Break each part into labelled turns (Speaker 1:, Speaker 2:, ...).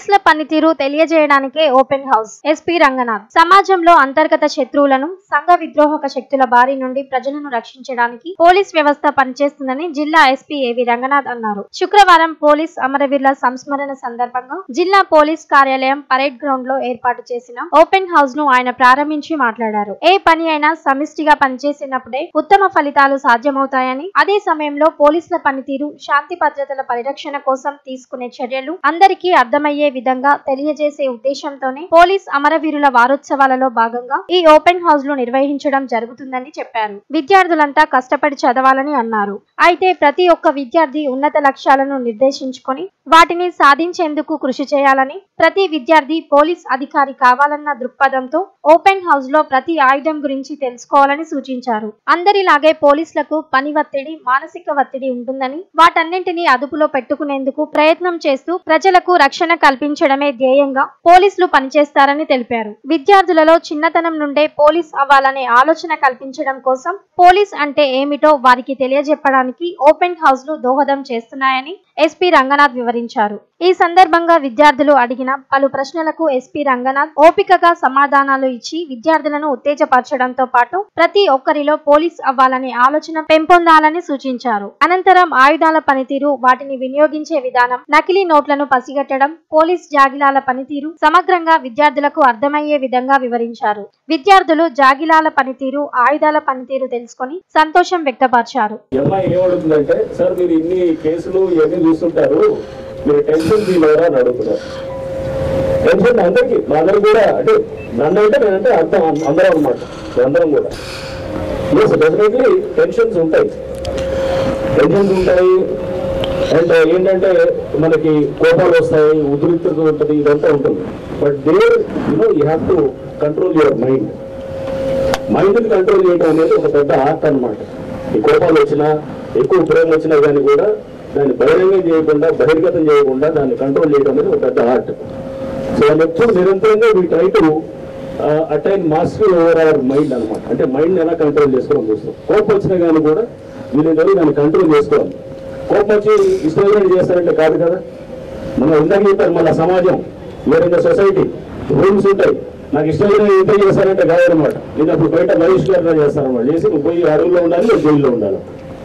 Speaker 1: పోలీసుల పనితీరు తెలియజేయడానికే ఓపెన్ హౌస్ ఎస్పీ రంగనాథ్ సమాజంలో అంతర్గత శత్రువులను సంఘ విద్రోహక శక్తుల బారి నుండి ప్రజలను రక్షించడానికి పోలీస్ వ్యవస్థ పనిచేస్తుందని జిల్లా ఎస్పీ ఏవి రంగనాథ్ అన్నారు శుక్రవారం పోలీస్ అమరవీరుల సంస్మరణ సందర్భంగా జిల్లా పోలీస్ కార్యాలయం పరేడ్ గ్రౌండ్ లో ఏర్పాటు చేసిన ఓపెన్ హౌస్ ను ఆయన ప్రారంభించి మాట్లాడారు ఏ పని అయినా సమిష్టిగా పనిచేసినప్పుడే ఉత్తమ ఫలితాలు సాధ్యమవుతాయని అదే సమయంలో పోలీసుల పనితీరు శాంతి భద్రతల పరిరక్షణ కోసం తీసుకునే చర్యలు అందరికీ అర్థమయ్యే విధంగా తెలియజేసే ఉద్దేశంతోనే పోలీస్ అమరవీరుల వారోత్సవాలలో భాగంగా ఈ ఓపెన్ హౌస్ లు నిర్వహించడం జరుగుతుందని చెప్పారు విద్యార్థులంతా కష్టపడి చదవాలని అన్నారు అయితే ప్రతి ఒక్క విద్యార్థి ఉన్నత లక్ష్యాలను నిర్దేశించుకొని వాటిని సాధించేందుకు కృషి చేయాలని ప్రతి విద్యార్థి పోలీస్ అధికారి కావాలన్న దృక్పథంతో ఓపెన్ హౌస్ లో ప్రతి ఆయుధం గురించి తెలుసుకోవాలని సూచించారు అందరిలాగే పోలీసులకు పని ఒత్తిడి మానసిక ఒత్తిడి ఉంటుందని వాటన్నింటినీ అదుపులో పెట్టుకునేందుకు ప్రయత్నం చేస్తూ ప్రజలకు రక్షణ కల్పించడమే ధ్యేయంగా పోలీసులు పనిచేస్తారని తెలిపారు విద్యార్థులలో చిన్నతనం నుండే పోలీస్ అవ్వాలనే ఆలోచన కల్పించడం కోసం పోలీస్ అంటే ఏమిటో వారికి తెలియజెప్పడానికి ఓపెన్ హౌస్ లు దోహదం చేస్తున్నాయని ఎస్పీ రంగనాథ్ వివరించారు ఈ సందర్భంగా విద్యార్థులు అడిగిన పలు ప్రశ్నలకు ఎస్పీ రంగనాథ్ ఓపికగా సమాధానాలు ఇచ్చి విద్యార్థులను ఉత్తేజపరచడంతో పాటు ప్రతి ఒక్కరిలో పోలీస్ అవ్వాలనే ఆలోచన పెంపొందాలని సూచించారు అనంతరం ఆయుధాల పనితీరు వాటిని వినియోగించే విధానం నకిలీ నోట్లను పసిగట్టడం పోలీస్ జాగిలాల పనితీరు సమగ్రంగా విద్యార్థులకు అర్థమయ్యే విధంగా వివరించారు విద్యార్థులు జాగిలాల పనితీరు ఆయుధాల పనితీరు తెలుసుకొని సంతోషం వ్యక్తపరిచారు
Speaker 2: ఈ అమ్మాయి ఏమడుగుతుందంటే సార్ మీరు ఇన్ని కేసులు ఇవన్నీ చూస్తుంటారు మీరు టెన్షన్ ఫీల్ అవ్వరా అని అడుగుతున్నారు టెన్షన్ అందరికీ మా అందరం కూడా అంటే నన్ను అంటే నేనంటే అర్థం అం- అందరం అనమాట అందరం కూడా ఎస్ డెఫినెట్లీ టెన్షన్స్ ఉంటాయి టెన్షన్స్ ఉంటాయి అండ్ ఏంటంటే మనకి కోపాలు వస్తాయి ఉద్రిక్తత ఉంటుంది ఇదంతా ఉంటుంది but there you know you have to control your mind మైండ్ని కంట్రోల్ చేయడం అనేది ఒక పెద్ద ఆర్ట్ అన్నమాట ఈ కోపాలు వచ్చినా ఎక్కువ ప్రేమ వచ్చినా కానీ కూడా దాన్ని బహిరంగం చేయకుండా బహిర్గతం చేయకుండా దాన్ని కంట్రోల్ చేయడం అనేది ఒక పెద్ద ఆర్ట్ సో అది ఎప్పుడు నిరంతరంగా we try to attain master over our mind అనమాట అంటే మైండ్ ఎలా కంట్రోల్ చేసుకోవడం చూస్తాం కోపం వచ్చినా కానీ కూడా వీళ్ళందరూ దాన్ని కంట్రోల్ చేసుకోవాలి కోపం వచ్చి ఇష్టమైనట్టు చేస్తారంటే కాదు కదా మనం ఇందాక చెప్పారు మన సమాజం వేరే సొసైటీ రూల్స్ ఉంటాయి నాకు ఇష్టమైన ఎంత చేస్తారంటే కాదనమాట నేను అప్పుడు బయట బహిష్కరణ చేస్తానమాట చేసి నువ్వు పోయి అడవుల్లో ఉండాలి నువ్వు జైల్లో ఉండాలి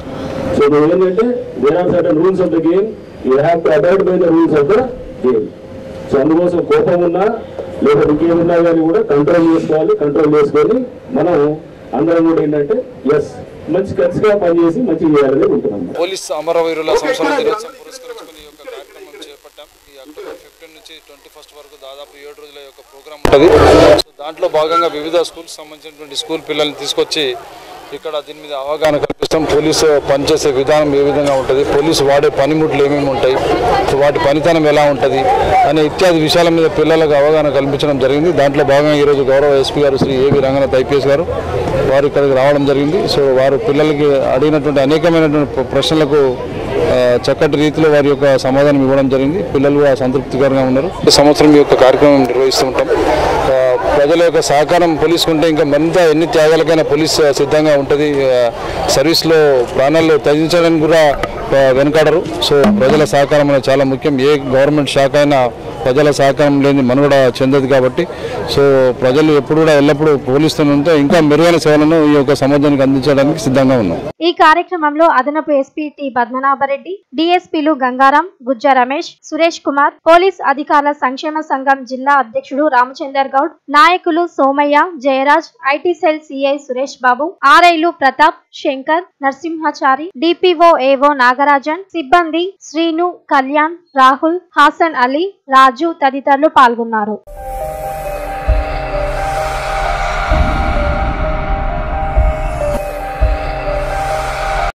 Speaker 2: సో నువ్వు ఏంటంటే there are certain rules of the game you have to abide by the rules of the game so అందుకోసం కోపం ఉన్నా లేదా ఇంకేమున్నా కానీ కూడా కంట్రోల్ చేసుకోవాలి కంట్రోల్ చేసుకొని మనం అందరం కూడా ఏంటంటే ఎస్ మంచి కలిసిగా పనిచేసి మంచి చేయాలని ఉంటున్నాం
Speaker 3: పోలీస్ అమరవీరుల సంవత్సరం దినోత్సవం పురస్కరించుకుని ఈ యొక్క కార్యక్రమం చేపట్టాం ఈ అక్టోబర్ ఫిఫ్టీన్ నుంచి ట్వంటీ ఫస్ట్ వరకు దాదాపు ఏడు రోజుల యొక్క ప్రోగ్రామ్ ఉంటుంది సో దాంట్లో భాగంగా వివిధ స్కూల్స్ సంబంధించినటువంటి స్కూల్ పిల్లల్ని తీసుకొచ్చి ఇక్కడ దీని మీద అవగాహన కల్పిస్తాం పోలీసు పనిచేసే విధానం ఏ విధంగా ఉంటుంది పోలీసు వాడే పనిముట్లు ఏమేమి ఉంటాయి సో వాటి పనితనం ఎలా ఉంటుంది అనే ఇత్యాది విషయాల మీద పిల్లలకు అవగాహన కల్పించడం జరిగింది దాంట్లో భాగంగా ఈరోజు గౌరవ ఎస్పీ గారు శ్రీ ఏవి రంగనాథ్ ఐపీఎస్ గారు వారు ఇక్కడికి రావడం జరిగింది సో వారు పిల్లలకి అడిగినటువంటి అనేకమైనటువంటి ప్ర- ప్రశ్నలకు ఆ, చక్కటి రీతిలో వారి యొక్క సమాధానం ఇవ్వడం జరిగింది పిల్లలు కూడా సంతృప్తికరంగా ఉన్నారు ఈ సంవత్సరం ఈ యొక్క కార్యక్రమం నిర్వహిస్తూ ఉంటాం ఆ, ప్రజల యొక్క సహకారం పోలీసుకు ఉంటే ఇంకా మరింత ఎన్ని త్యాగాలకైనా పోలీస్ సిద్ధంగా ఉంటుంది ఆ, సర్వీస్లో ప్రాణాలు త్యజించడానికి కూడా ఆ, వెనకాడరు సో ప్రజల సహకారం అనేది చాలా ముఖ్యం ఏ గవర్నమెంట్ శాఖ అయినా ప్రజల సహకారం లేని మనుగడ చెందదు కాబట్టి సో ప్రజలు ఎప్పుడు కూడా ఎల్లప్పుడూ పోలీసుతో ఉంటే ఇంకా మెరుగైన సేవలను ఈ యొక్క సమాజానికి అందించడానికి సిద్ధంగా ఉన్నాం
Speaker 1: ఈ కార్యక్రమంలో అదనపు ఎస్పీ టి పద్మనాభరెడ్డి డిఎస్పీలు గంగారాం గుజ్జ రమేష్ సురేష్ కుమార్ పోలీస్ అధికారుల సంక్షేమ సంఘం జిల్లా అధ్యక్షుడు రామచందర్ గౌడ్ నాయకులు Somaiah Jayaraj IT cell CI Suresh Babu ఆర్ఐలు ప్రతాప్ శంకర్ నరసింహాచారి డిపిఓ ఏవో నాగరాజన్ సిబ్బంది శ్రీను కళ్యాణ్ రాహుల్ హాసన్ అలీ రాజు తదితరులు పాల్గొన్నారు